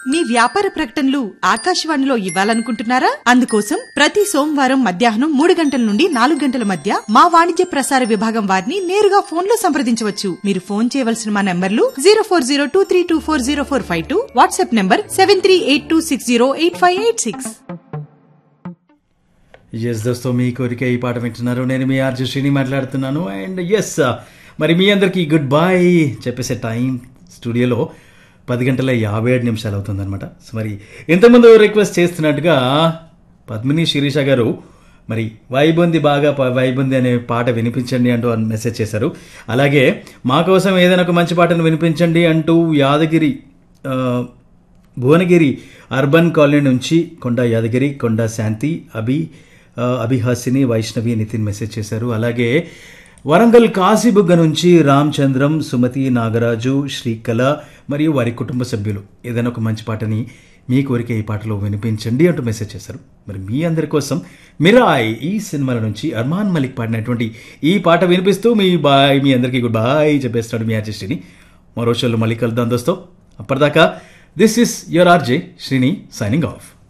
మీ వ్యాపార ప్రకటనలు ఆకాశవాణిలో ఇవ్వాలనుకుంటున్నారా అందుకోసం ప్రతి సోమవారం మధ్యాహ్నం మూడు గంటల నుండి నాలుగు గంటల మధ్య మా వాణిజ్య ప్రసార విభాగం వారిని నేరుగా ఫోన్ లో సంప్రదించవచ్చు మీరు ఫోన్ చేయవలసిన మా నంబర్లు zero four zero two three two four zero four five two WhatsApp number seven three eight two six zero eight five eight six yes దోస్తో మీ కోరిక ఈ పాట వింటున్నారు నేను మీ ఆర్జు శ్రీని మాట్లాడుతున్నాను అండ్ ఎస్ మరి మీ అందరికీ గుడ్ బాయ్ చెప్పేసే టైం స్టూడియోలో పది గంటల యాభై ఏడు నిమిషాలు అవుతుందన్నమాట సో మరి ఇంతకుముందు రిక్వెస్ట్ చేస్తున్నట్టుగా పద్మిని శిరీష గారు మరి వైబొంది బాగా ప- వైబొంది అనే పాట వినిపించండి అంటూ మెసేజ్ చేశారు అలాగే మా కోసం ఏదైనా ఒక మంచి పాటను వినిపించండి అంటూ యాదగిరి ఆ, భువనగిరి అర్బన్ కాలనీ నుంచి కొండ యాదగిరి కొండ శాంతి అభి ఆ, అభిహాసిని వైష్ణవి నితిన్ మెసేజ్ చేశారు అలాగే వరంగల్ కాశీబుగ్గ నుంచి రామచంద్రం సుమతి నాగరాజు శ్రీకళ మరియు వారి కుటుంబ సభ్యులు ఏదైనా ఒక మంచి పాటని మీ కోరిక ఈ పాటలో వినిపించండి అంటూ మెసేజ్ చేశారు మరి మీ అందరి కోసం మిరాయ్ ఈ సినిమాల నుంచి అర్మాన్ మలిక్ పాడినటువంటి ఈ పాట వినిపిస్తూ మీ బాయ్ మీ అందరికీ గుడ్ బాయ్ చెప్పేస్తున్నాడు మీ ఆర్టిస్ట్ని మరో షోలో మళ్ళీ కలుద్దాం దోస్తో అప్పటిదాకా this is your R J Srini signing of